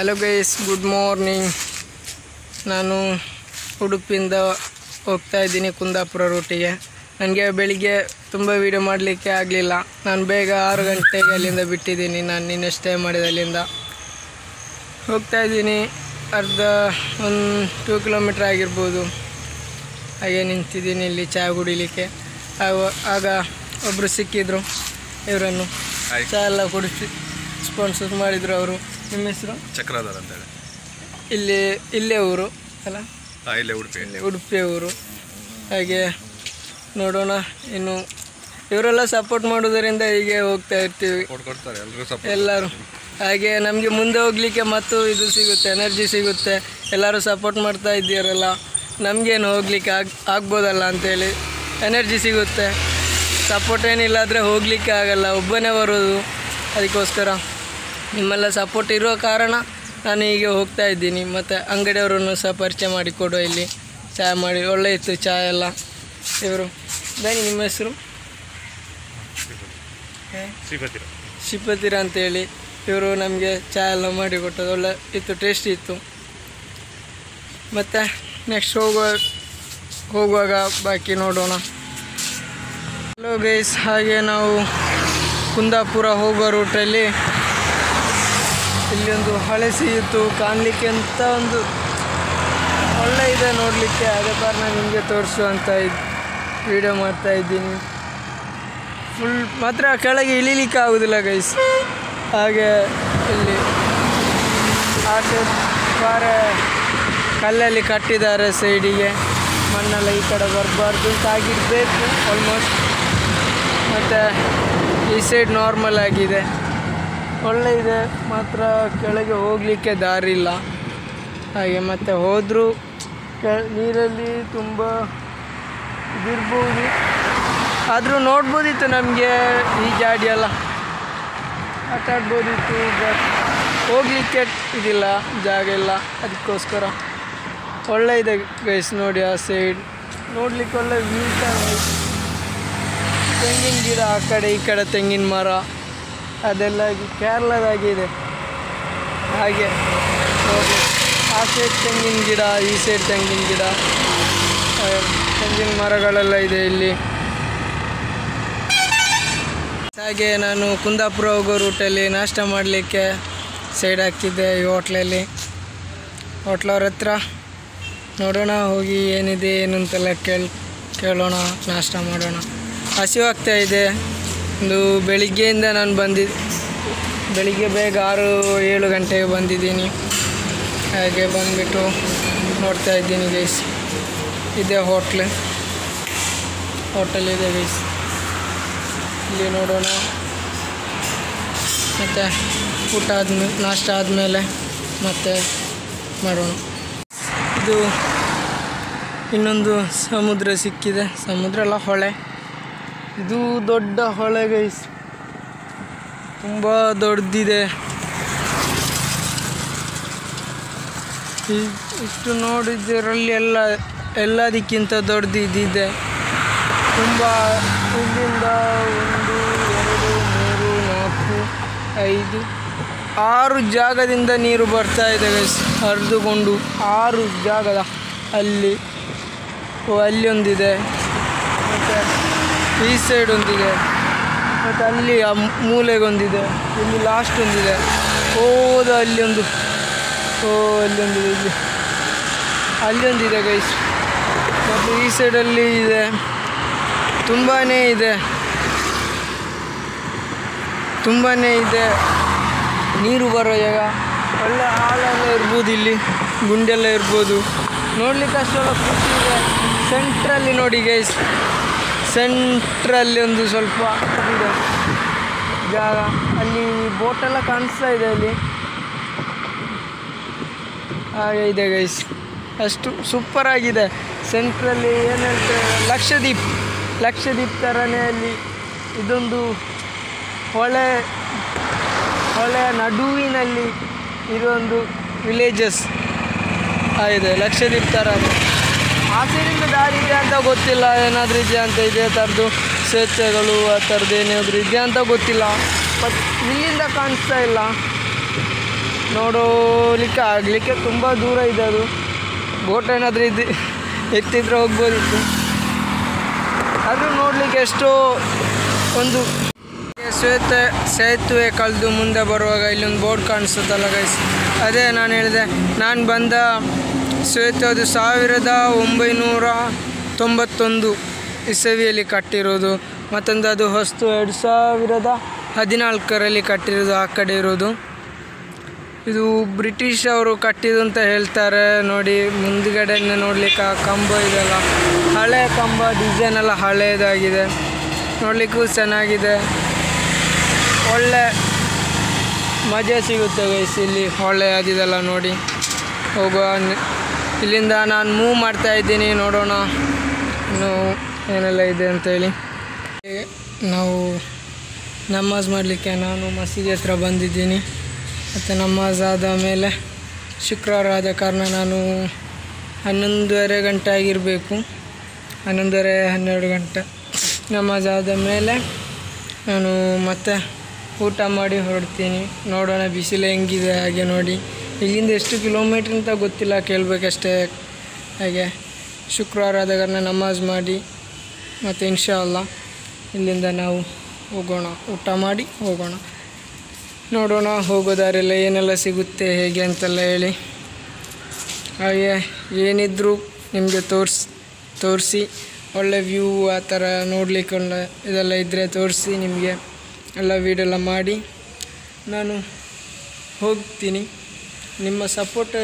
Hello guys good morning ನಾನು ಉಡುಪಿಯಿಂದ ಹೋಗ್ತಾ ಇದ್ದೀನಿ ಕುಂದಾಪುರ ರೂಟಿಗೆ ನನಗೆ ಬೆಳಿಗ್ಗೆ ತುಂಬ ವೀಡಿಯೋ ಮಾಡಲಿಕ್ಕೆ ಆಗಲಿಲ್ಲ ನಾನು ಬೇಗ ಆರು ಗಂಟೆಗೆ ಅಲ್ಲಿಂದ ಬಿಟ್ಟಿದ್ದೀನಿ ನಾನು ನಿನ್ನೆ ಸ್ಟೇ ಮಾಡಿದ ಅಲ್ಲಿಂದ ಹೋಗ್ತಾ ಇದ್ದೀನಿ ಅರ್ಧ ಒಂದು ಟೂ ಕಿಲೋಮೀಟ್ರ್ ಆಗಿರ್ಬೋದು ಹಾಗೆ ನಿಂತಿದ್ದೀನಿ ಇಲ್ಲಿ ಚಹಾ ಕುಡಿಲಿಕ್ಕೆ ಆಗ- ಆಗ ಒಬ್ಬರು ಸಿಕ್ಕಿದ್ರು ಇವರನ್ನು ಹಾಯ್. ಚಹಾ ಎಲ್ಲ ಕುಡಿಸಿ ಸ್ಪಾನ್ಸರ್ ಮಾಡಿದರು ಅವರು ನಿಮ್ಮ ಹೆಸರು ಚಕ್ರಾಧಾರ ಅಂತೇಳಿ ಇಲ್ಲಿ ಇಲ್ಲೇ ಊರು ಅಲ್ಲ ಹಾಂ ಇಲ್ಲೇ ಉಡುಪಿ ಇಲ್ಲಿ ಉಡುಪಿ ಊರು ಹಾಗೆ ನೋಡೋಣ ಇನ್ನು ಇವರೆಲ್ಲ ಸಪೋರ್ಟ್ ಮಾಡೋದರಿಂದ ಹೀಗೆ ಹೋಗ್ತಾ ಇರ್ತೀವಿ ಕೊಟ್ಟು ಕೊಡ್ತಾರೆ ಎಲ್ಲರೂ ಸಪ್ ಎಲ್ಲರೂ ಹಾಗೆ ನಮಗೆ ಮುಂದೆ ಹೋಗಲಿಕ್ಕೆ ಮತ್ತು ಇದು ಸಿಗುತ್ತೆ ಎನರ್ಜಿ ಸಿಗುತ್ತೆ ಎಲ್ಲರೂ ಸಪೋರ್ಟ್ ಮಾಡ್ತಾ ಇದ್ದೀರಲ್ಲ ನಮಗೇನು ಹೋಗ್ಲಿಕ್ಕೆ ಆಗ್ ಆಗ್ಬೋದಲ್ಲ ಅಂತೇಳಿ ಎನರ್ಜಿ ಸಿಗುತ್ತೆ ಸಪೋರ್ಟ್ ಏನಿಲ್ಲಾದರೆ ಹೋಗಲಿಕ್ಕೆ ಆಗಲ್ಲ ಒಬ್ಬನೇ ಬರೋದು ಅದಕ್ಕೋಸ್ಕರ ನಿಮ್ಮೆಲ್ಲ ಸಪೋರ್ಟ್ ಇರೋ ಕಾರಣ ನಾನು ಹೀಗೆ ಹೋಗ್ತಾ ಇದ್ದೀನಿ ಮತ್ತು ಅಂಗಡಿಯವರನ್ನು ಸಹ ಪರಿಚಯ ಮಾಡಿಕೊಡು ಇಲ್ಲಿ ಚಹಾ ಮಾಡಿ ಒಳ್ಳೆ ಇತ್ತು ಚಹಾ ಎಲ್ಲ ಇವರು ಬನ್ನಿ ನಿಮ್ಮ ಹೆಸರು ಹೇ? ಸಿಗತ್ತಿರ ಶಿಪತಿರ ಅಂತೇಳಿ ಇವರು ನಮಗೆ ಚಹಾ ಎಲ್ಲ ಮಾಡಿ ಕೊಟ್ಟದ್ದು ಒಳ್ಳೆ ಇತ್ತು ಟೇಸ್ಟಿ ಇತ್ತು ಮತ್ತು ನೆಕ್ಸ್ಟ್ ಹೋಗುವ ಹೋಗುವಾಗ ಬಾಕಿ ನೋಡೋಣ ಹಲೋ ಗೈಸ್ ಹಾಗೆ ನಾವು ಕುಂದಾಪುರ ಹೋಗುವ ರೂಟಲ್ಲಿ ಇಲ್ಲಿ ಒಂದು ಹಳೆ ಸಿಹಿತ್ತು ಕಾಣಲಿಕ್ಕೆ ಅಂತ ಒಂದು ಒಳ್ಳೆ ಇದೆ ನೋಡಲಿಕ್ಕೆ ಆದ ಕಾರಣ ನಿಮಗೆ ತೋರಿಸುವಂತ ಇದು ವಿಡಿಯೋ ಮಾಡ್ತಾ ಇದ್ದೀನಿ ಫುಲ್ ಮಾತ್ರ ಕೆಳಗೆ ಇಳಿಲಿಕ್ಕೆ ಆಗುದಿಲ್ಲ ಗೈಸ್ ಹಾಗೆ ಇಲ್ಲಿ ಆಚೆ ಪಾರೆ ಕಲ್ಲಲ್ಲಿ ಕಟ್ಟಿದ್ದಾರೆ ಸೈಡಿಗೆ ಮಣ್ಣೆಲ್ಲ ಈ ಕಡೆ ಬರಬಾರ್ದು ಅಂತ ಆಗಿರಬೇಕು ಆಲ್ಮೋಸ್ಟ್ ಮತ್ತು ಈ ಸೈಡ್ ನಾರ್ಮಲ್ ಆಗಿದೆ ಒಳ್ಳೆ ಇದೆ ಮಾತ್ರ ಕೆಳಗೆ ಹೋಗಲಿಕ್ಕೆ ದಾರಿ ಇಲ್ಲ ಹಾಗೆ ಮತ್ತು ಹೋದರೂ ಕೆ ನೀರಲ್ಲಿ ತುಂಬ ಇದಿರ್ಬೋದು ಆದರೂ ನೋಡ್ಬೋದಿತ್ತು ನಮಗೆ ಈ ಜಾಡಿ ಎಲ್ಲ ಆಟ ಆಡ್ಬೋದಿತ್ತು ಬಟ್ ಹೋಗಲಿಕ್ಕೆ ಇದಿಲ್ಲ ಜಾಗ ಇಲ್ಲ ಅದಕ್ಕೋಸ್ಕರ ಒಳ್ಳೆ ಇದೆ ಗೈಸ್ ನೋಡಿ ಆ ಸೈಡ್ ನೋಡ್ಲಿಕ್ಕೆ ಒಳ್ಳೆ ವ್ಯೂ ತೆಂಗಿನ ಗಿಡ ಆ ಕಡೆ ಈ ಕಡೆ ತೆಂಗಿನ ಮರ ಅದೆಲ್ಲ ಆಗಿ ಕೇರಳದಾಗಿದೆ ಹಾಗೆ ನೋಡಿ ಆ ಸೈಡ್ ತೆಂಗಿನ ಗಿಡ ಈ ಸೈಡ್ ತೆಂಗಿನ ಗಿಡ ಆ, ತೆಂಗಿನ ಮರಗಳೆಲ್ಲ ಇದೆ ಇಲ್ಲಿ ಹಾಗೆ ನಾನು ಕುಂದಾಪುರ ಹೋಗೋ ರೂಟಲ್ಲಿ ನಾಷ್ಟ ಮಾಡಲಿಕ್ಕೆ ಸೈಡ್ ಹಾಕಿದ್ದೆ ಈ ಹೋಟ್ಲಲ್ಲಿ ಹೋಟ್ಲವ್ರ ಹತ್ರ ನೋಡೋಣ ಹೋಗಿ ಏನಿದೆ ಏನು ಅಂತೆಲ್ಲ ಕೇಳಿ ಕೇಳೋಣ ನಾಷ್ಟ ಮಾಡೋಣ ಹಸಿವಾಗ್ತಾ ಇದೆ ಒಂದು ಬೆಳಿಗ್ಗೆಯಿಂದ ನಾನು ಬಂದಿದ್ದು ಬೆಳಿಗ್ಗೆ ಬೇಗ ಆರು ಏಳು ಗಂಟೆಗೆ ಬಂದಿದ್ದೀನಿ ಹಾಗೆ ಬಂದುಬಿಟ್ಟು ನೋಡ್ತಾ ಇದ್ದೀನಿ ಗೈಸ್ ಇದೆ ಹೋಟ್ಲ್ ಹೋಟೆಲ್ ಇದೆ ಗೈಸ್ ಇಲ್ಲಿ ನೋಡೋಣ ಮತ್ತು ಊಟ ಆದ್ಮೇಲೆ ನಾಷ್ಟ ಆದಮೇಲೆ ಮತ್ತೆ ಮಾಡೋಣ ಇದು ಇನ್ನೊಂದು ಸಮುದ್ರ ಸಿಕ್ಕಿದೆ ಸಮುದ್ರ ಅಲ್ಲ ಹೊಳೆ ಇದು ದೊಡ್ಡ ಹೊಳೆ ಗೈಸ್ ತುಂಬ ದೊಡ್ಡದಿದೆ ಇ- ಇಷ್ಟು ನೋಡಿದ್ದರಲ್ಲಿ ಎಲ್ಲ ಎಲ್ಲದಕ್ಕಿಂತ ದೊಡ್ಡದು ಇದಿದೆ ತುಂಬ ಇಲ್ಲಿಂದ ಒಂದು ಎರಡು ಮೂರು ನಾಲ್ಕು ಐದು ಆರು ಜಾಗದಿಂದ ನೀರು ಬರ್ತಾ ಇದೆ ಗೈಸ್ ಹರಿದುಕೊಂಡು ಆರು ಜಾಗದ ಅಲ್ಲಿ ಓ ಅಲ್ಲಿ ಒಂದಿದೆ ಮತ್ತು ಈ ಸೈಡ್ ಒಂದಿದೆ ಮತ್ತು ಅಲ್ಲಿ ಆ ಮೂಲೆಗೊಂದಿದೆ ಇಲ್ಲಿ ಲಾಸ್ಟ್ ಒಂದಿದೆ ಹೋದ ಅಲ್ಲಿ ಒಂದು ಓ ಅಲ್ಲಿ ಒಂದಿದೆ ಇಲ್ಲಿ ಅಲ್ಲಿ ಒಂದಿದೆ ಗೈಸ್ ಮತ್ತು ಈ ಸೈಡಲ್ಲಿ ಇದೆ ತುಂಬಾ ಇದೆ ತುಂಬಾ ಇದೆ ನೀರು ಬರೋ ಜಾಗ ಒಳ್ಳೆ ಹಾಲೆಲ್ಲ ಇರ್ಬೋದು ಇಲ್ಲಿ ಗುಂಡೆಲ್ಲ ಇರ್ಬೋದು ನೋಡ್ಲಿಕ್ಕೆ ಅಷ್ಟೆಲ್ಲ ಖುಷಿ ಇದೆ ಸೆಂಟ್ರಲ್ಲಿ ನೋಡಿ ಗೈಸ್ ಸೆಂಟ್ರಲ್ಲಿ ಒಂದು ಸ್ವಲ್ಪ ಇದೆ ಜಾಗ ಅಲ್ಲಿ ಬೋಟೆಲ್ಲ ಕಾಣಿಸ್ತಾ ಇದೆ ಅಲ್ಲಿ ಹಾಗೆ ಇದೆ ಗೈಸ್ ಅಷ್ಟು ಸೂಪರ್ ಆಗಿದೆ ಸೆಂಟ್ರಲ್ಲಿ ಏನು ಹೇಳ್ತಾರೆ ಲಕ್ಷದೀಪ್ ಲಕ್ಷದೀಪ್ ಥರನೇ ಅಲ್ಲಿ ಇದೊಂದು ಹೊಳೆ ಹೊಳೆಯ ನಡುವಿನಲ್ಲಿ ಇರೊಂದು ವಿಲೇಜಸ್ ಆಗಿದೆ ಲಕ್ಷದೀಪ್ ಥರ ಆ ಸೈಡಿಂದ ದಾರಿ ಇದೆ ಅಂತ ಗೊತ್ತಿಲ್ಲ ಏನಾದರೂ ಇದೆಯಾ ಅಂತ ಇದೇ ಥರದ್ದು ಸೇತುವೆಗಳು ಆ ಥರದ್ದು ಏನಾದರೂ ಇದೆಯಾ ಅಂತ ಗೊತ್ತಿಲ್ಲ ಬಟ್ ಇಲ್ಲಿಂದ ಕಾಣಿಸ್ತಾ ಇಲ್ಲ ನೋಡೋಲಿಕ್ಕೆ ಆಗಲಿಕ್ಕೆ ತುಂಬ ದೂರ ಇದೆ ಅದು ಬೋಟ್ ಏನಾದರೂ ಇದು ಎತ್ತಿದ್ರೆ ಹೋಗ್ಬೋದಿತ್ತು ಅದು ನೋಡಲಿಕ್ಕೆ ಎಷ್ಟೋ ಒಂದು ಸೇತುವೆ ಸೇತುವೆ ಕಳೆದು ಮುಂದೆ ಬರುವಾಗ ಇಲ್ಲೊಂದು ಬೋರ್ಡ್ ಕಾಣಿಸುತ್ತಲ್ಲ ಗೈಸ್ ಅದೇ ನಾನು ಹೇಳಿದೆ ನಾನು ಬಂದ ಸೇತುವೆ ಅದು ಸಾವಿರದ ಒಂಬೈನೂರ ತೊಂಬತ್ತೊಂದು ಇಸವಿಯಲ್ಲಿ ಕಟ್ಟಿರೋದು ಮತ್ತೊಂದು ಅದು ಹೊಸ್ತು ಎರಡು ಸಾವಿರದ ಹದಿನಾಲ್ಕರಲ್ಲಿ ಕಟ್ಟಿರೋದು ಆ ಕಡೆ ಇರೋದು ಇದು ಬ್ರಿಟಿಷ್ ಅವರು ಕಟ್ಟಿದ್ದು ಅಂತ ಹೇಳ್ತಾರೆ ನೋಡಿ ಮುಂದ್ಗಡೆ ನೋಡ್ಲಿಕ್ಕೆ ಆ ಕಂಬ ಇದೆಲ್ಲ ಹಳೆ ಕಂಬ ಡಿಸೈನ್ ಎಲ್ಲ ಹಳೇದಾಗಿದೆ ನೋಡ್ಲಿಕ್ಕೂ ಚೆನ್ನಾಗಿದೆ ಒಳ್ಳೆ ಮಜಾ ಸಿಗುತ್ತೆ ಗೈಸ್ ಇಲ್ಲಿ ಹೊಳೆ ಅದಿದೆಲ್ಲ ನೋಡಿ ಹೋಗುವ ನಿ- ಇಲ್ಲಿಂದ ನಾನು ಮೂವ್ ಮಾಡ್ತಾ ಇದ್ದೀನಿ ನೋಡೋಣ ಇನ್ನು ಏನೆಲ್ಲ ಇದೆ ಅಂತೇಳಿ ನಾವು ನಮಾಜ್ ಮಾಡಲಿಕ್ಕೆ ನಾನು ಮಸೀದಿ ಹತ್ರ ಬಂದಿದ್ದೀನಿ ಮತ್ತು ನಮಾಜ್ ಆದ ಮೇಲೆ ಶುಕ್ರವಾರ ಆದ ಕಾರಣ ನಾನು ಹನ್ನೊಂದುವರೆ ಗಂಟೆ ಆಗಿರಬೇಕು ಹನ್ನೊಂದುವರೆ ಹನ್ನೆರಡು ಗಂಟೆ ನಮಾಜ್ ಆದ ಮೇಲೆ ನಾನು ಮತ್ತೆ ಊಟ ಮಾಡಿ ಹೊರಡ್ತೀನಿ ನೋಡೋಣ ಬಿಸಿಲು ಹೆಂಗಿದೆ ಹಾಗೆ ನೋಡಿ ಇಲ್ಲಿಂದ ಎಷ್ಟು ಕಿಲೋಮೀಟ್ರ್ ಅಂತ ಗೊತ್ತಿಲ್ಲ ಕೇಳಬೇಕಷ್ಟೇ ಹಾಗೆ ಶುಕ್ರವಾರ ಆದ ಕಾರಣ ನಮಾಜ್ ಮಾಡಿ ಮತ್ತು ಇನ್ಶಾ ಅಲ್ಲ ಇಲ್ಲಿಂದ ನಾವು ಹೋಗೋಣ ಊಟ ಮಾಡಿ ಹೋಗೋಣ ನೋಡೋಣ ಹೋಗೋ ದಾರಿಯಲ್ಲಿ ಏನೆಲ್ಲ ಸಿಗುತ್ತೆ ಹೇಗೆ ಅಂತೆಲ್ಲ ಹೇಳಿ ಹಾಗೆ ಏನಿದ್ರೂ ನಿಮಗೆ ತೋರ್ಸ್ ತೋರಿಸಿ ಒಳ್ಳೆ ವ್ಯೂ ಆ ಥರ ನೋಡಲಿಕ್ಕೆ ಒಳ್ಳೆ ಇದೆಲ್ಲ ಇದ್ದರೆ ತೋರಿಸಿ ನಿಮಗೆ ಎಲ್ಲ ವೀಡಿಯೋ ಎಲ್ಲ ಮಾಡಿ ನಾನು ಹೋಗ್ತೀನಿ ನಿಮ್ಮ ಸಪೋರ್ಟ್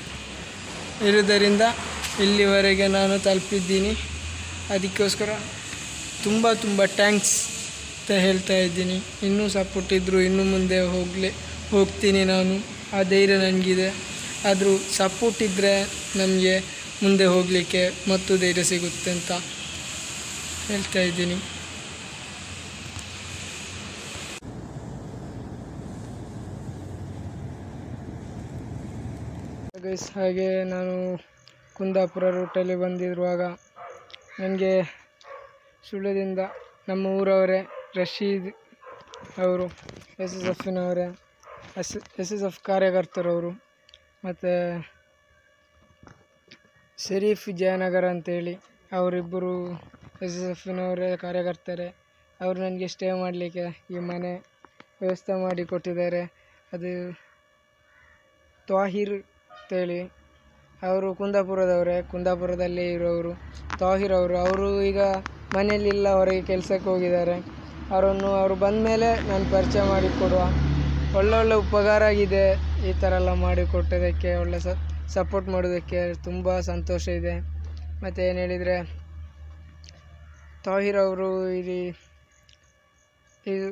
ಇರೋದರಿಂದ ಇಲ್ಲಿವರೆಗೆ ನಾನು ತಲುಪಿದ್ದೀನಿ ಅದಕ್ಕೋಸ್ಕರ ತುಂಬ ತುಂಬ ಟ್ಯಾಂಕ್ಸ್ ಅಂತ ಹೇಳ್ತಾ ಇದ್ದೀನಿ ಇನ್ನೂ ಸಪೋರ್ಟ್ ಇದ್ದರೂ ಇನ್ನೂ ಮುಂದೆ ಹೋಗಲಿ ಹೋಗ್ತೀನಿ ನಾನು ಆ ಧೈರ್ಯ ನನಗಿದೆ ಆದರೂ ಸಪೋರ್ಟ್ ಇದ್ದರೆ ನಮಗೆ ಮುಂದೆ ಹೋಗಲಿಕ್ಕೆ ಮತ್ತು ಧೈರ್ಯ ಸಿಗುತ್ತೆ ಅಂತ ಹೇಳ್ತಾ ಇದ್ದೀನಿ ಗೈಸ್ ಹಾಗೆ ನಾನು ಕುಂದಾಪುರ ರೂಟಲ್ಲಿ ಬಂದಿರುವಾಗ ನನಗೆ ಸುಳ್ಯದಿಂದ ನಮ್ಮ ಊರವರೇ ರಶೀದ್ ಅವರು ಎಸ್ ಎಸ್ ಎಫ್ನವರೇ ಎಸ್ ಎಸ್ ಎಸ್ ಎಫ್ ಕಾರ್ಯಕರ್ತರವರು ಮತ್ತು ಶರೀಫ್ ಜಯನಗರ ಅಂತೇಳಿ ಅವರಿಬ್ಬರು ಎಸ್ ಎಸ್ ಎಫ್ನವರೇ ಕಾರ್ಯಕರ್ತರೆ ಅವರು ನನಗೆ ಸ್ಟೇ ಮಾಡಲಿಕ್ಕೆ ಈ ಮನೆ ವ್ಯವಸ್ಥೆ ಮಾಡಿ ಕೊಟ್ಟಿದ್ದಾರೆ ಅದು ತ್ವಾಹಿರ್ ಅಂತೇಳಿ ಅವರು ಕುಂದಾಪುರದವರೇ ಕುಂದಾಪುರದಲ್ಲೇ ಇರೋರು ತಾಹಿರ್ ಅವರು ಅವರು ಈಗ ಮನೆಯಲ್ಲಿಲ್ಲ ಹೊರಗೆ ಕೆಲಸಕ್ಕೆ ಹೋಗಿದ್ದಾರೆ ಅವರನ್ನು ಅವರು ಬಂದ ಮೇಲೆ ನಾನು ಪರಿಚಯ ಮಾಡಿಕೊಡುವ ಒಳ್ಳೊಳ್ಳೆ ಉಪಕಾರ ಆಗಿದೆ ಈ ಥರ ಎಲ್ಲ ಮಾಡಿಕೊಟ್ಟೋದಕ್ಕೆ ಒಳ್ಳೆ ಸ ಸಪೋರ್ಟ್ ಮಾಡೋದಕ್ಕೆ ತುಂಬ ಸಂತೋಷ ಇದೆ ಮತ್ತು ಏನು ಹೇಳಿದರೆ ತಾಹಿರ್ ಅವರು ಇಲ್ಲಿ ಇದು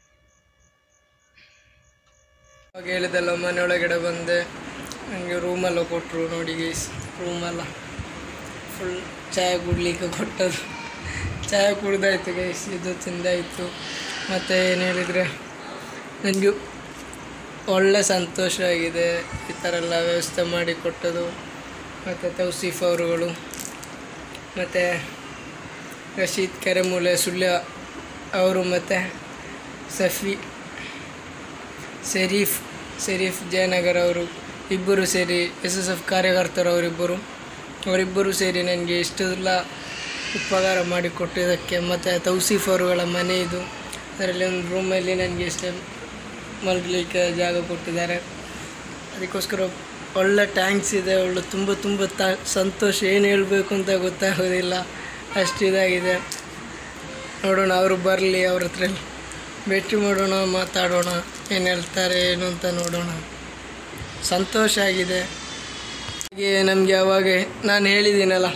ಆಗ ಹೇಳಿದಲ್ಲ ಮನೆಯೊಳಗಡೆ ಬಂದೆ ನನಗೆ ರೂಮೆಲ್ಲ ಕೊಟ್ಟರು ನೋಡಿ ಗೈಸ್ ರೂಮೆಲ್ಲ ಫುಲ್ ಚಾಯ್ ಕುಡ್ಲಿಕ್ಕೆ ಕೊಟ್ಟದು ಚಾಯ್ ಕುಡ್ದಾಯ್ತು ಗೈಸ್ ಇದು ತಿಂದಾಯಿತು ಮತ್ತು ಏನು ಹೇಳಿದರೆ ನನಗೆ ಒಳ್ಳೆ ಸಂತೋಷ ಆಗಿದೆ ಈ ಥರ ಎಲ್ಲ ವ್ಯವಸ್ಥೆ ಮಾಡಿ ಕೊಟ್ಟದು ಮತ್ತು ತೌಸೀಫ್ ಅವರುಗಳು ಮತ್ತು ರಶೀದ್ ಕೆರೆಮೂಲೆ ಸುಳ್ಯ ಅವರು ಮತ್ತು ಸಫಿ ಶರೀಫ್ ಶರೀಫ್ ಜಯನಗರ್ ಅವರು ಇಬ್ಬರು ಸೇರಿ ಎಸ್ ಎಸ್ ಎಫ್ ಕಾರ್ಯಕರ್ತರು ಅವರಿಬ್ಬರು ಅವರಿಬ್ಬರು ಸೇರಿ ನನಗೆ ಇಷ್ಟೆಲ್ಲ ಉಪಕಾರ ಮಾಡಿಕೊಟ್ಟಿದ್ದಕ್ಕೆ ಮತ್ತು ತೌಸೀಫ್ ಅವರುಗಳ ಮನೆ ಇದು ಅದರಲ್ಲಿ ಒಂದು ರೂಮಲ್ಲಿ ನನಗೆ ಇಷ್ಟೇ ಮಲಗಲಿಕ್ಕೆ ಜಾಗ ಕೊಟ್ಟಿದ್ದಾರೆ ಅದಕ್ಕೋಸ್ಕರ ಒಳ್ಳೆ ಟ್ಯಾಂಕ್ಸ್ ಇದೆ ಒಳ್ಳೆ ತುಂಬ ತುಂಬ ತ ಸಂತೋಷ ಏನು ಹೇಳಬೇಕು ಅಂತ ಗೊತ್ತಾಗೋದಿಲ್ಲ ಅಷ್ಟು ಇದಾಗಿದೆ ನೋಡೋಣ ಅವರು ಬರಲಿ ಅವ್ರ ಹತ್ರ ಭೇಟಿ ಮಾಡೋಣ ಮಾತಾಡೋಣ ಏನು ಹೇಳ್ತಾರೆ ಏನು ಅಂತ ನೋಡೋಣ ಸಂತೋಷ ಆಗಿದೆ ಹಾಗೆ ನಮಗೆ ಅವಾಗ ನಾನು ಹೇಳಿದ್ದೀನಲ್ಲ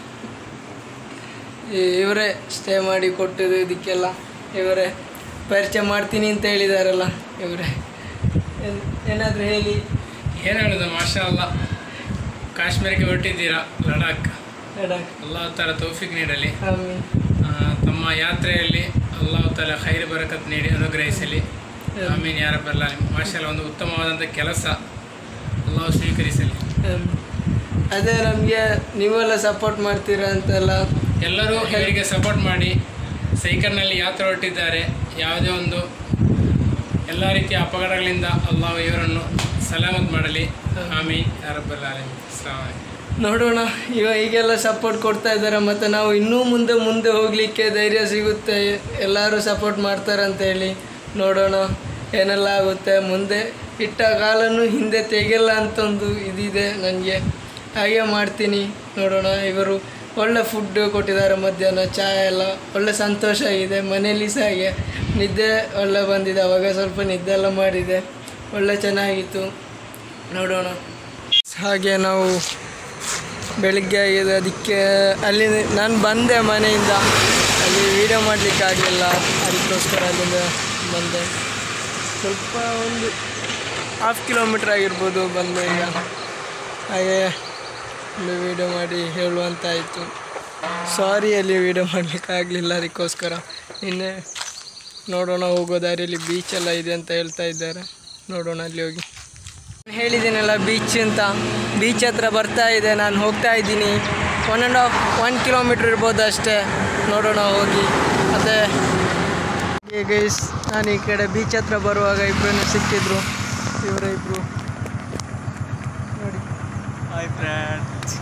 ಈ- ಇವರೇ ಸ್ಟೇ ಮಾಡಿ ಕೊಟ್ಟಿದ್ದು ಇದಕ್ಕೆಲ್ಲ ಇವರೇ ಪರಿಚಯ ಮಾಡ್ತೀನಿ ಅಂತ ಹೇಳಿದಾರಲ್ಲ ಇವರೇ ಏನಾದರೂ ಹೇಳಿ ಏನು ಹೇಳೋದು ಮಾಷಾ ಅಲ್ಲ ಕಾಶ್ಮೀರಕ್ಕೆ ಹೊರಟಿದ್ದೀರಾ ಲಡಾಖ್ ಲಡಾಖ್ ಅಲ್ಲಾಹ ತಾಲ ತೌಫಿಕ್ ನೀಡಲಿ ಆಮೀನ್ ಆ, ತಮ್ಮ ಯಾತ್ರೆಯಲ್ಲಿ ಅಲ್ಲಾಹ ತಾಲ ಖೈರ್ ಬರಕತ್ ನೀಡಿ ಅನುಗ್ರಹಿಸಲಿ ಆಮೀನ್ ಯಾರ ಬರಲ್ಲ ಮಾಷಾ ಅಲ್ಲ ಒಂದು ಉತ್ತಮವಾದಂಥ ಕೆಲಸ ಅಲ್ಲಾಹ್ ಸ್ವೀಕರಿಸಲಿ ಆಮೀನ್. ಅದೇ ನಮಗೆ ನೀವೆಲ್ಲ ಸಪೋರ್ಟ್ ಮಾಡ್ತೀರಾ ಅಂತೆಲ್ಲ ಎಲ್ಲರೂ ಇವರಿಗೆ ಸಪೋರ್ಟ್ ಮಾಡಿ ಸೈಕಲ್ನಲ್ಲಿ ಯಾತ್ರೆ ಹೊರಟಿದ್ದಾರೆ ಯಾವುದೇ ಒಂದು ಎಲ್ಲ ರೀತಿಯ ಅಪಘಾತಗಳಿಂದ ಅಲ್ಲಾಹ್ ಇವರನ್ನು ಸಲಾಮತ್ ಮಾಡಲಿ ಆಮೀನ್ ಯಾರಬ್ಬಲ್ಲ ಅಸ್ಲಾಂ ವಲೈಕುಮ್ ನೋಡೋಣ ಇವಾಗ ಈಗೆಲ್ಲ ಸಪೋರ್ಟ್ ಕೊಡ್ತಾ ಇದ್ದಾರೆ ಮತ್ತು ನಾವು ಇನ್ನೂ ಮುಂದೆ ಮುಂದೆ ಹೋಗಲಿಕ್ಕೆ ಧೈರ್ಯ ಸಿಗುತ್ತೆ ಎಲ್ಲರೂ ಸಪೋರ್ಟ್ ಮಾಡ್ತಾರೆ ಅಂತ ಹೇಳಿ ನೋಡೋಣ ಏನೆಲ್ಲ ಆಗುತ್ತೆ ಮುಂದೆ ಇಟ್ಟ ಕಾಲನ್ನು ಹಿಂದೆ ತೆಗೆಯಲ್ಲ ಅಂತ ಒಂದು ಇದಿದೆ ನನಗೆ ಹಾಗೆ ಮಾಡ್ತೀನಿ ನೋಡೋಣ ಇವರು ಒಳ್ಳೆ ಫುಡ್ ಕೊಟ್ಟಿದ್ದಾರೆ ಮಧ್ಯಾಹ್ನ ಚಹಾ ಎಲ್ಲ ಒಳ್ಳೆ ಸಂತೋಷ ಆಗಿದೆ ಮನೇಲಿ ಸಹ ಹಾಗೆ ನಿದ್ದೆ ಒಳ್ಳೆ ಬಂದಿದೆ ಅವಾಗ ಸ್ವಲ್ಪ ನಿದ್ದೆ ಎಲ್ಲ ಮಾಡಿದೆ ಒಳ್ಳೆ ಚೆನ್ನಾಗಿತ್ತು ನೋಡೋಣ ಹಾಗೆ ನಾವು ಬೆಳಿಗ್ಗೆ ಆಗಿದೆ ಅದಕ್ಕೆ ಅಲ್ಲಿ ನಾನು ಬಂದೆ ಮನೆಯಿಂದ ಅಲ್ಲಿ ವೀಡಿಯೋ ಮಾಡಲಿಕ್ಕೆ ಆಗಲಿಲ್ಲ ಅದಕ್ಕೋಸ್ಕರ ಅಲ್ಲಿಂದ ಬಂದೆ ಸ್ವಲ್ಪ ಒಂದು ಹಾಫ್ ಕಿಲೋಮೀಟ್ರ್ ಆಗಿರ್ಬೋದು ಬಂದು ಈಗ ಹಾಗೆ ಅಲ್ಲಿ ವೀಡಿಯೋ ಮಾಡಿ ಹೇಳುವಂತಾಯಿತು ಸಾರಿ ಅಲ್ಲಿ ವೀಡಿಯೋ ಮಾಡಲಿಕ್ಕೆ ಆಗಲಿಲ್ಲ ಅದಕ್ಕೋಸ್ಕರ ನಿನ್ನೆ ನೋಡೋಣ ಹೋಗೋ ದಾರಿಯಲ್ಲಿ ಬೀಚ್ ಎಲ್ಲ ಇದೆ ಅಂತ ಹೇಳ್ತಾ ಇದ್ದಾರೆ ನೋಡೋಣ ಅಲ್ಲಿ ಹೋಗಿ ಹೇಳಿದ್ದೀನಲ್ಲ ಬೀಚ್ ಅಂತ ಬೀಚ್ ಹತ್ರ ಬರ್ತಾ ಇದೆ ನಾನು ಹೋಗ್ತಾ ಇದ್ದೀನಿ one and half one kilometre ಇರ್ಬೋದು ಅಷ್ಟೇ ನೋಡೋಣ ಹೋಗಿ ಮತ್ತು ಗೈಸ್ ನಾನು ಈ ಕಡೆ ಬೀಚ್ ಹತ್ರ ಬರುವಾಗ ಇಬ್ಬರನ್ನು ಸಿಕ್ಕಿದ್ರು ಇವರ ಇಬ್ಬರು ನೋಡಿ ಹಾಯ್ ಫ್ರೆಂಡ್ಸ್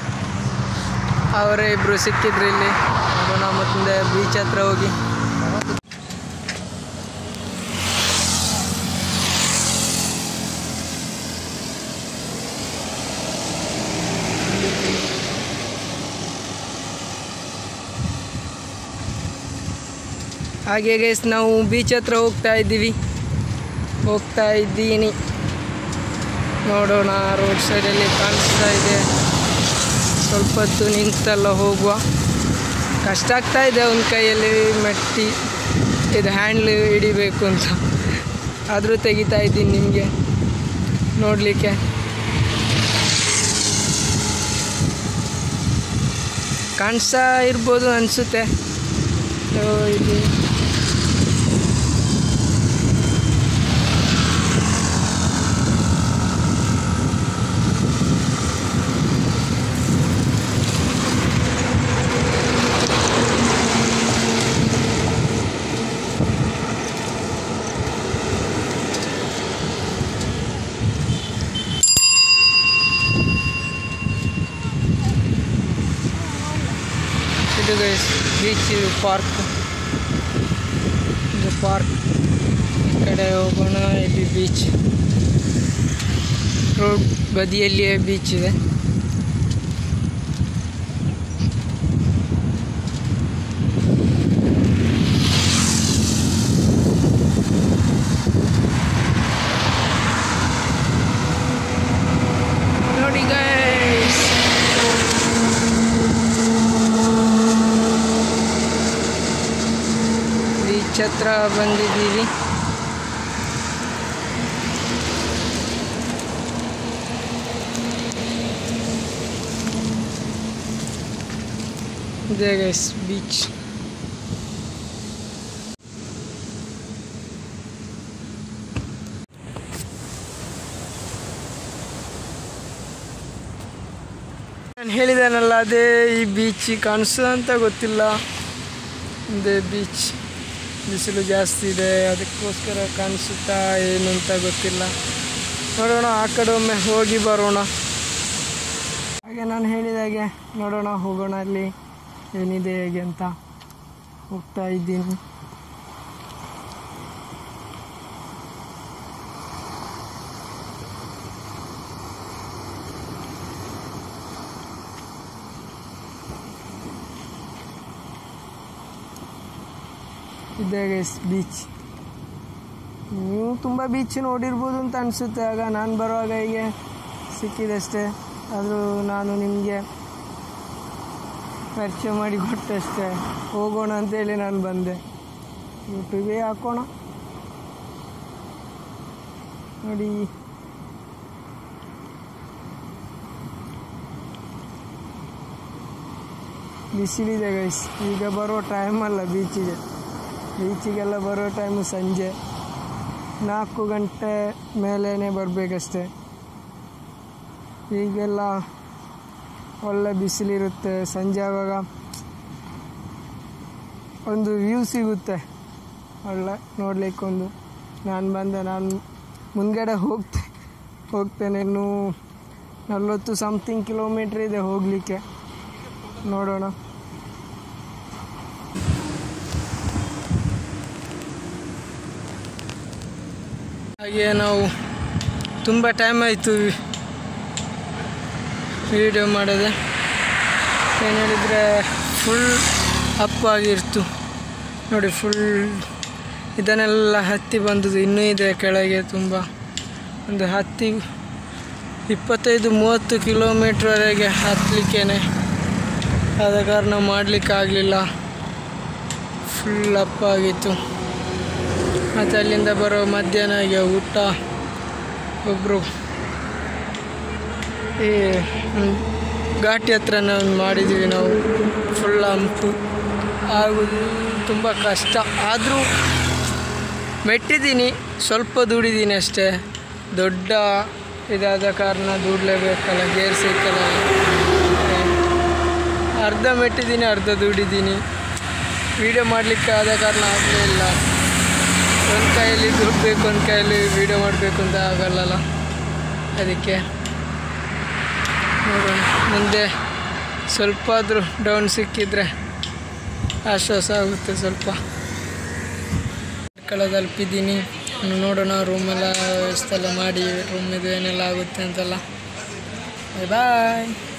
ಅವರೇ ಇಬ್ಬರು ಸಿಕ್ಕಿದ್ರು ಇಲ್ಲಿ ನೋಡೋಣ ಮುಂದೆ ಬೀಚ್ ಹತ್ರ ಹೋಗಿ ಹಾಗೆ ಗೈಸ್ ನಾವು ಬೀಚ್ ಹತ್ರ ಹೋಗ್ತಾ ಇದ್ದೀವಿ ಹೋಗ್ತಾ ಇದ್ದೀನಿ ನೋಡೋಣ ರೋಡ್ ಸೈಡಲ್ಲಿ ಕಾಣಿಸ್ತಾ ಇದೆ ಸ್ವಲ್ಪ ಹೊತ್ತು ನಿಂತಲ್ಲ ಹೋಗುವ ಕಷ್ಟ ಆಗ್ತಾ ಇದೆ ಒಂದು ಕೈಯಲ್ಲಿ ಮೆಟ್ಟಿ ಇದು ಹ್ಯಾಂಡ್ಲ್ ಹಿಡಿಬೇಕು ಅಂತ ಆದರೂ ತೆಗಿತಾ ಇದ್ದೀನಿ ನಿಮಗೆ ನೋಡಲಿಕ್ಕೆ ಕಾಣಿಸ್ತಾ ಇರ್ಬೋದು ಅನಿಸುತ್ತೆ ಇದು ಇದು ಗೈಸ್ ಬೀಚ್ ಇದು ಪಾರ್ಕ್ ಇದು ಪಾರ್ಕ್ ಈ ಕಡೆ ಹೋಗೋಣ ಇಲ್ಲಿ ಬೀಚ್ ರೋಡ್ ಬದಿಯಲ್ಲಿಯೇ ಬೀಚ್ ಇದೆ ನೋಡಿ ಗೈಸ್ ಬೀಚ್ ಹತ್ರ ಬಂದಿದ್ದೀವಿ ಇದೆ ಗೈಸ್ ಬೀಚ್ ನಾನು ಹೇಳಿದ್ದೇನಲ್ಲ ಅದೇ ಈ ಬೀಚ್ ಕಾಣಿಸೋ ಅಂತ ಗೊತ್ತಿಲ್ಲ ಇದೇ ಬೀಚ್ ಬಿಸಿಲು ಜಾಸ್ತಿ ಇದೆ ಅದಕ್ಕೋಸ್ಕರ ಕಾಣಿಸುತ್ತಾ ಏನು ಅಂತ ಗೊತ್ತಿಲ್ಲ ನೋಡೋಣ ಆ ಕಡೆ ಒಮ್ಮೆ ಹೋಗಿ ಬರೋಣ ಹಾಗೆ ನಾನು ಹೇಳಿದಾಗೆ ನೋಡೋಣ ಹೋಗೋಣ ಅಲ್ಲಿ ಏನಿದೆ ಹೇಗೆ ಅಂತ ಹೋಗ್ತಾ ಇದ್ದೀನಿ ಇದೆ ಗೈಸ್ ಬೀಚ್ ನೀವು ತುಂಬ ಬೀಚ್ ನೋಡಿರ್ಬೋದು ಅಂತ ಅನಿಸುತ್ತೆ ಆಗ ನಾನು ಬರುವಾಗ ಹೀಗೆ ಸಿಕ್ಕಿದಷ್ಟೇ ಆದರೂ ನಾನು ನಿಮಗೆ ಪರಿಚಯ ಮಾಡಿ ಕೊಟ್ಟಷ್ಟೇ ಹೋಗೋಣ ಅಂತೇಳಿ ನಾನು ಬಂದೆ ಯೂಟ್ಯೂಬೇ ಹಾಕೋಣ ನೋಡಿ ಬಿಸಿಲಿದೆ ಗೈಸ್ ಈಗ ಬರೋ ಟೈಮ್ ಅಲ್ಲ ಬೀಚಿಗೆ ಬೀಚಿಗೆಲ್ಲ ಬರೋ ಟೈಮು ಸಂಜೆ ನಾಲ್ಕು ಗಂಟೆ ಮೇಲೇ ಬರಬೇಕಷ್ಟೆ ಈಗೆಲ್ಲ ಒಳ್ಳೆ ಬಿಸಿಲಿರುತ್ತೆ ಸಂಜೆ ಆವಾಗ ಒಂದು ವ್ಯೂ ಸಿಗುತ್ತೆ ಒಳ್ಳೆ ನೋಡಲಿಕ್ಕೊಂದು ನಾನು ಬಂದೆ ನಾನು ಮುಂದ್ಗಡೆ ಹೋಗ್ತೆ ಹೋಗ್ತೇನೆ ಇನ್ನು ನಲ್ವತ್ತು ಸಮಥಿಂಗ್ ಕಿಲೋಮೀಟ್ರ್ ಇದೆ ಹೋಗಲಿಕ್ಕೆ ನೋಡೋಣ ಹಾಗೆ ನಾವು ತುಂಬ ಟೈಮ್ ಆಯಿತು ವಿಡಿಯೋ ಮಾಡೋದೆ ಏನು ಹೇಳಿದರೆ ಫುಲ್ ಅಪ್ ಆಗಿರ್ತು ನೋಡಿ ಫುಲ್ ಇದನ್ನೆಲ್ಲ ಹತ್ತಿ ಬಂದದ್ದು ಇನ್ನೂ ಇದೆ ಕೆಳಗೆ ತುಂಬ ಒಂದು ಹತ್ತಿ ಇಪ್ಪತ್ತೈದು ಮೂವತ್ತು ಕಿಲೋಮೀಟ್ರ್ವರೆಗೆ ಹತ್ತಲಿಕ್ಕೇನೆ ಆದ ಕಾರಣ ಮಾಡಲಿಕ್ಕಾಗಲಿಲ್ಲ ಫುಲ್ ಅಪ್ ಆಗಿತ್ತು ಮತ್ತು ಅಲ್ಲಿಂದ ಬರೋ ಮಧ್ಯಾಹ್ನಗೆ ಊಟ ಒಬ್ಬರು ಈ ಹ್ಮ್, ಘಾಟಿ ಹತ್ರ ನಾವು ಮಾಡಿದ್ದೀವಿ ನಾವು ಫುಲ್ ಹಂಪು ಆಗೋದು ತುಂಬ ಕಷ್ಟ ಆದರೂ ಮೆಟ್ಟಿದ್ದೀನಿ ಸ್ವಲ್ಪ ದುಡಿದ್ದೀನಿ ಅಷ್ಟೇ ದೊಡ್ಡ ಇದಾದ ಕಾರಣ ದುಡ್ಲೇಬೇಕಲ್ಲ ಗೇರ್ ಸಿಕ್ಕಲ್ಲ ಅರ್ಧ ಮೆಟ್ಟಿದ್ದೀನಿ ಅರ್ಧ ದುಡಿದ್ದೀನಿ ವೀಡಿಯೋ ಮಾಡಲಿಕ್ಕೆ ಆದ ಕಾರಣ ಆಗಲೇ ಇಲ್ಲ ಒಂದು ಕೈಯಲ್ಲಿ ದುಡ್ಬೇಕು ಒಂದು ಕೈಯಲ್ಲಿ ವೀಡಿಯೋ ಮಾಡಬೇಕು ಅಂತ ಆಗಲ್ಲಲ್ಲ ಅದಕ್ಕೆ ನೋಡೋಣ ಮುಂದೆ ಸ್ವಲ್ಪ ಆದರೂ ಡೌನ್ ಸಿಕ್ಕಿದ್ರೆ ಆಶ್ವಾಸ ಆಗುತ್ತೆ ಸ್ವಲ್ಪ ಕಳ ತಲುಪಿದ್ದೀನಿ ಇನ್ನು ನೋಡೋಣ ರೂಮೆಲ್ಲ ವ್ಯವಸ್ಥೆ ಎಲ್ಲ ಮಾಡಿ ರೂಮ್ ಇದು ಏನೆಲ್ಲ ಆಗುತ್ತೆ ಅಂತೆಲ್ಲ ಬಾಯ್